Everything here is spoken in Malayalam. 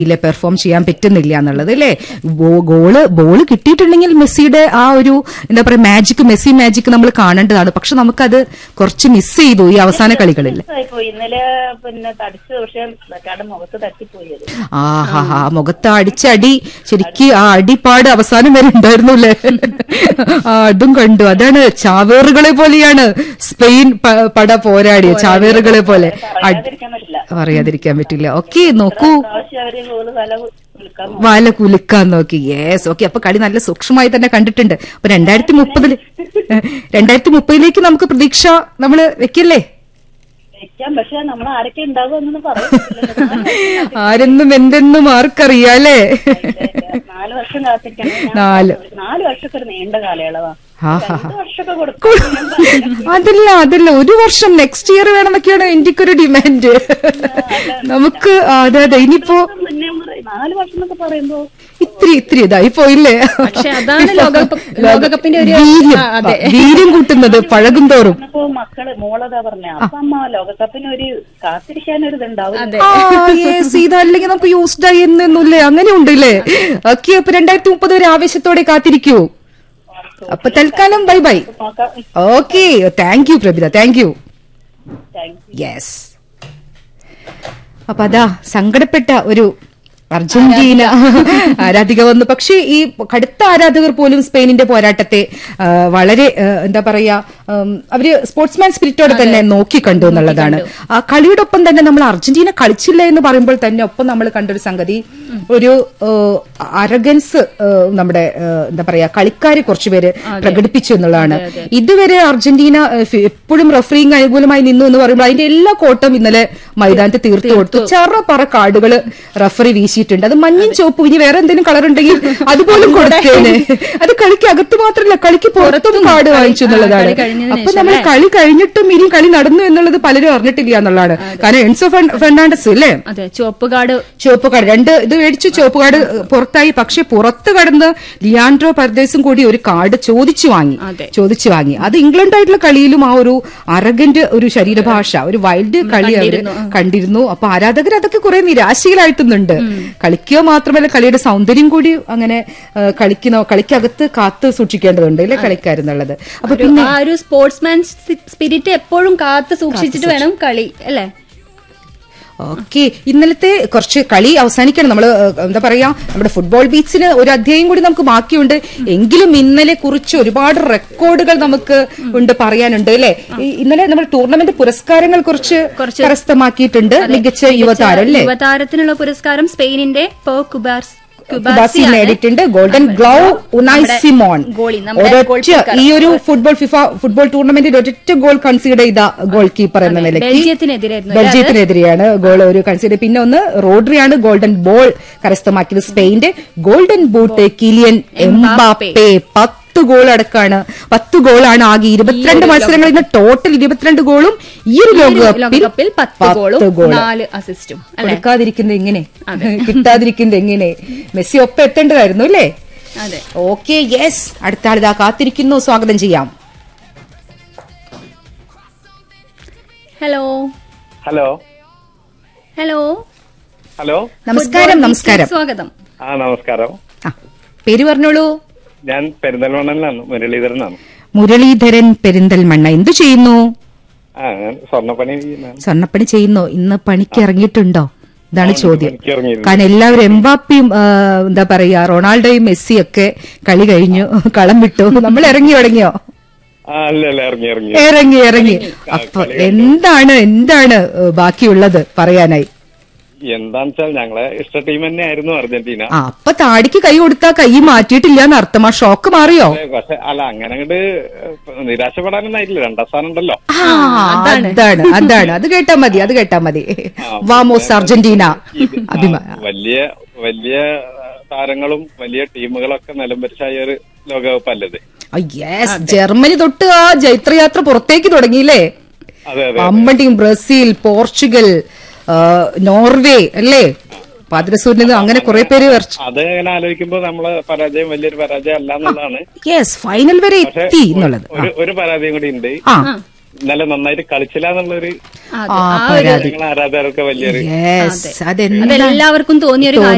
ഇല്ല പെർഫോം ചെയ്യാൻ പറ്റുന്നില്ല എന്നുള്ളത് അല്ലേ ബോ- ഗോള് ബോള് കിട്ടിയിട്ടുണ്ടെങ്കിൽ മെസ്സിയുടെ ആ ഒരു എന്താ പറയാ മാജിക് മെസ്സി മാജിക് നമ്മൾ കാണേണ്ടതാണ് പക്ഷെ നമുക്കത് കുറച്ച് മിസ് ചെയ്തു ഈ അവസാന കളികളിൽ പോയി ഇന്നലെ പിന്നെ തടിച്ചു പക്ഷെ വെക്കാട് മുഖത്ത് തട്ടിപ്പോയി അത് ആഹാ ഹാ മുഖത്ത് അടിച്ച അടി ശരിക്ക് ആ അടിപ്പാട് അവസാനം വരെ ഉണ്ടായിരുന്നു അല്ലേ ആ അതും കണ്ടു അതാണ് ചാവേറുകളെ പോലെയാണ് സ്പെയിൻ പ- പട പോരാടിയ ചാവേറുകളെ പോലെ അടി- പറയാതിരിക്കാൻ പറ്റില്ല പറയാതിരിക്കാൻ പറ്റില്ല ഓക്കെ നോക്കൂ പ്രാവശ്യം അവര് ഗോള് തല വിളിക്കാൻ വാല കുലുക്കാൻ നോക്കി യെസ് ഓക്കെ അപ്പൊ കളി നല്ല സൂക്ഷ്മമായി തന്നെ കണ്ടിട്ടുണ്ട് അപ്പൊ രണ്ടായിരത്തി മുപ്പതില് രണ്ടായിരത്തി മുപ്പതിലേക്ക് നമുക്ക് പ്രതീക്ഷ നമ്മള് വെക്കല്ലേ വെക്കാം പക്ഷെ നമ്മൾ ആരൊക്കെ ഉണ്ടാവും എന്നൊന്നും പറയാൻ ആരെന്നും എന്തെന്നും ആർക്കറിയാം അല്ലേ നാല് വർഷം കാത്തിരിക്കണം ഞാൻ നാല്. നാല് വർഷമൊക്കെ ഒരു നീണ്ട കാലയളവാ ആഹാ. രണ്ട് വർഷമൊക്കെ കൊടുക്കും അതല്ല അതല്ല ഒരു വർഷം നെക്സ്റ്റ് ഇയർ വേണമെന്നൊക്കെയാണ് ഇന്ത്യക്കൊരു ഡിമാൻഡ് നമുക്ക് ആ, അതെ അതെ ഇനിയിപ്പോ മുന്നേ പറയും. നാല് വർഷം എന്നൊക്കെ പറയുമ്പോ ഇത്തിരി ഇത്തിരി ഇതായി പോയില്ലേ പക്ഷെ അതാണ് ലോകകപ്പ് ലോകകപ്പിന്റെ ഒരു വീര്യം ആ, അതെ വീര്യം കൂട്ടുന്നത് പഴകും തോറും ഇപ്പോ മക്കള് മോളതാ പറഞ്ഞ അപ്പൊ അമ്മ ലോകകപ്പിന് ഒരു കാത്തിരിക്കാൻ ഒരു ഇതുണ്ടാവും അതെ ആ യെസ് ഇതല്ലെങ്കിൽ നമുക്ക് യൂസ്ഡ് ആയി എന്നൊന്നുമില്ലേ അങ്ങനെ ഉണ്ടല്ലേ ഓക്കെ അപ്പൊ രണ്ടായിരത്തി മുപ്പത് വരെ ആവേശത്തോടെ കാത്തിരിക്കൂ അപ്പൊ തൽക്കാലം ബൈ ബൈ നോക്കാം okay thank you Prabhitha thank you thank yes അപ്പൊ അതാ സങ്കടപ്പെട്ട ഒരു അർജന്റീന ആരാധിക വന്നു പക്ഷേ ഈ കടുത്ത ആരാധകർ പോലും സ്പെയിനിന്റെ പോരാട്ടത്തെ ആ, വളരെ ആ, എന്താ പറയാ ഉം, അവര് സ്പോർട്സ്മാൻ സ്പിരിറ്റോടെ തന്നെ നോക്കി കണ്ടു എന്നുള്ളതാണ് ആ കളിയുടെ ഒപ്പം തന്നെ നമ്മൾ അർജന്റീന കളിച്ചില്ല എന്ന് പറയുമ്പോൾ തന്നെ ഒപ്പം നമ്മൾ കണ്ടൊരു സംഗതി ഒരു അരഗൻസ് നമ്മുടെ ആ, എന്താ പറയാ കളിക്കാര് കുറച്ചുപേര് പ്രകടിപ്പിച്ചു എന്നുള്ളതാണ് ഇതുവരെ അർജന്റീന ഏഹ്, ഫി- എപ്പോഴും റഫറിങ് അനുകൂലമായി നിന്നു എന്ന് പറയുമ്പോൾ അതിന്റെ എല്ലാ കോട്ടം ഇന്നലെ മൈതാനത്ത് തീർത്തു കൊടുത്തു ചെറ പറ കാർഡുകൾ റഫറി വീശിയിട്ടുണ്ട് അത് മഞ്ഞയും ചുവപ്പും ഇനി വേറെ എന്തെങ്കിലും കളർ ഉണ്ടെങ്കിൽ അതുപോലും കൊടുത്തേനെ അത് കളിക്ക് അകത്ത് മാത്രമല്ല കളിക്ക് പുറത്തും കാർഡ് വാങ്ങിച്ചു എന്നുള്ളതാണ് കളി കഴിഞ്ഞതിന് അപ്പൊ നമ്മൾ കളി കഴിഞ്ഞിട്ടും ഇനി കളി നടന്നു എന്നുള്ളത് പലരും അറിഞ്ഞിട്ടില്ല എന്നുള്ളതാണ് കാരണം എൻസോ ഫെർണ- ഫെർണാണ്ടസ് അല്ലേ അതെ ചുവപ്പ് കാർഡ് ചുവപ്പ് കാർഡ് രണ്ട് ഇത് മേടിച്ചു ചുവപ്പ് കാർഡ് പുറത്തായി പക്ഷെ പുറത്ത് കടന്ന് ലിയാൻഡ്രോ പർദേശും കൂടി ഒരു കാർഡ് ചോദിച്ചു വാങ്ങി അതെ. ചോദിച്ചു ചോദിച്ചു വാങ്ങി അത് ഇംഗ്ലണ്ടായിട്ടുള്ള കളിയിലും ആ ഒരു അറഗന്റ് ഒരു ശരീരഭാഷ ഒരു വൈൽഡ് കളി അവര് കണ്ടിരുന്നു, കണ്ടിരുന്നു അപ്പൊ ആരാധകർ അതൊക്കെ കുറെ നിരാശയിലായിട്ടുന്നുണ്ട് കളിക്കുക മാത്രമല്ല കളിയുടെ സൗന്ദര്യം കൂടി അങ്ങനെ ആ, കളിക്കുന്ന കളിക്കകത്ത് കാത്ത് സൂക്ഷിക്കേണ്ടതുണ്ട് അല്ലെ കളിക്കാരെന്നുള്ളത് അപ്പൊ ഒരു- ആ ഒരു സ്പോർട്സ്മാൻ സ്പിരിറ്റ് എപ്പോഴും കാത്തു സൂക്ഷിച്ചിട്ട് വേണം കളി അല്ലേ ഓക്കെ ഇന്നലത്തെ കുറച്ച് കളി അവസാനിക്കണം നമ്മൾ എന്താ പറയാ നമ്മുടെ ഫുട്ബോൾ ബീച്ചിന് ഒരു അധ്യായം കൂടി നമുക്ക് ബാക്കിയുണ്ട് എങ്കിലും ഇന്നലെ കുറിച്ച് ഒരുപാട് റെക്കോർഡുകൾ നമുക്ക് ഉണ്ട് പറയാനുണ്ട് അല്ലെ ഇന്നലെ നമ്മൾ ടൂർണമെന്റ് പുരസ്കാരങ്ങൾ കുറച്ച് കുറച്ച് കരസ്ഥമാക്കിയിട്ടുണ്ട് മികച്ച യുവതാരം അല്ലേ യുവതാരത്തിനുള്ള പുരസ്കാരം സ്പെയിനിന്റെ പോ കുബാർസ് കുബാസി കുബാസിയാണ്. നേടിയിട്ടുണ്ട് ഗോൾഡൻ ഗ്ലൗ ഉനായ് നമ്മുടെ സിമോൺ ഗോളി, നമ്മുടെ ഗോൾ ഒരൊറ്റ കീപ്പർ. ഈ ഒരു ഫുട്ബോൾ ഫിഫ ഫുട്ബോൾ ടൂർണമെന്റിൽ ഒരൊറ്റ ഗോൾ കൺസീഡ് ചെയ്ത ഗോൾ കീപ്പർ എന്ന നിലയ്ക്ക് ബെൽജിയത്തിനെതിരായിരുന്നു അല്ലേ? ബെൽജിയത്തിനെതിരെയാണ് ഗോൾ ഒരു കൺസിഡർ പിന്നെ ഒന്ന് റോഡ്രിയാണ് ഗോൾഡൻ ബോൾ കരസ്ഥമാക്കിയത് സ്പെയിന്റെ ഗോൾഡൻ ബൂട്ട് കിലിയൻ എംബാപ്പെ പത്ത് ഗോൾ അടക്കാണ് പത്ത് ഗോളാണ് ആകെ ഇരുപത്തിരണ്ട് മത്സരങ്ങളിൽ നിന്ന് ടോട്ടൽ ഇരുപത്തിരണ്ട് ഗോളും ഈ ഒരു ലോകകപ്പിൽ ലോകകപ്പിൽ പത്ത് ഗോളും ഗോൾ നാല് അസിസ്റ്റും അല്ലെ കൊടുക്കാതിരിക്കുന്നത് എങ്ങനെ കിട്ടാതിരിക്കുന്നത് എങ്ങനെ മെസ്സി ഒപ്പം എത്തേണ്ടതായിരുന്നു അല്ലേ അതെ ഓക്കെ യെസ് അടുത്ത ആളിതാ കാത്തിരിക്കുന്നു സ്വാഗതം ചെയ്യാം ഹലോ ഹലോ ഹലോ ഹലോ നമസ്കാരം ഫുട്ബോൾ നമസ്കാരം ബീച്ചിലേക്ക് സ്വാഗതം ആ നമസ്കാരം ആ പേര് പറഞ്ഞോളൂ ഞാൻ പെരിന്തൽമണ്ണനിലാണ് മുരളീധരനാണ് മുരളീധരൻ പെരിന്തൽമണ്ണ എന്തു ചെയ്യുന്നു ആ ഞാൻ സ്വർണ്ണപ്പണി ചെയ്യുന്നതാണ്. സ്വർണ്ണപ്പണി ചെയ്യുന്നോ ഇന്ന് പണിക്ക് ഇറങ്ങിയിട്ടുണ്ടോ ഇതാണ് ആ, ചോദ്യം പണിക്ക് ഇറങ്ങിയിരുന്നു. കാരണം എല്ലാവരും എംബാപ്പിയും ആ, എന്താ പറയാ റൊണാൾഡോയും മെസ്സിയും ഒക്കെ കളി കഴിഞ്ഞു കളം വിട്ടു നമ്മൾ ഇറങ്ങി തുടങ്ങിയോ ആ അല്ല അല്ല ഇറങ്ങി ഇറങ്ങി ഇറങ്ങി ഇറങ്ങി അപ്പൊ എന്താണ് എന്താണ് ഏ, ബാക്കിയുള്ളത് പറയാനായി എന്താന്ന് വെച്ചാൽ ഞങ്ങളെ ഇഷ്ട ടീം തന്നെ ആയിരുന്നു അർജന്റീന ആ അപ്പൊ താടിക്ക് കൈ കൊടുത്താ കൈ മാറ്റിയിട്ടില്ല എന്ന് അർത്ഥം ആ ഷോക്ക് മാറിയോ ഏ, പക്ഷെ അല്ല അങ്ങനെ അങ്ങോട്ട് നിരാശപ്പെടാനൊന്നും ആയിട്ടില്ല രണ്ടാം സ്ഥാനം ഉണ്ടല്ലോ ആ, അതാണ് അതാണ് അത് കേട്ടാ മതി അത് കേട്ടാ മതി വാമോസ് അർജന്റീന ഇത് ആ, അഭിമാ വലിയ വലിയ ആ, താരങ്ങളും വലിയ ടീമുകളൊക്കെ നിലംപരിച്ചായ ഒരു ലോകകപ്പല്ലത് യെസ് ജർമ്മനി തൊട്ട് ആ ജൈത്രയാത്ര പുറത്തേക്ക് തുടങ്ങിയില്ലേ അതെ അതെ അമ്പട്ടിയും ബ്രസീൽ പോർച്ചുഗൽ ആ, നോർവേ അല്ലേ പാതിരസൂരിൽ നിന്ന് അങ്ങനെ കുറെ പേര് അത് അങ്ങനെ ആലോചിക്കുമ്പോ നമ്മള് പരാജയം വലിയൊരു പരാജയം അല്ല എന്നുള്ളതാണ് യെസ് ഫൈനൽ വരെ പക്ഷെ എത്തി എന്നുള്ളത് ഒരു ഒരു പരാജയം കൂടി ഉണ്ട് ആ ഇന്നലെ നന്നായിട്ട് കളിച്ചില്ല എന്നുള്ളൊരു അതെ ആ ആ ഒരു പരാതി നിങ്ങളെ ആരാധകർക്ക് വലിയൊരു യെസ് അതെന്താ അതെല്ലാവർക്കും തോന്നിയ ഒരു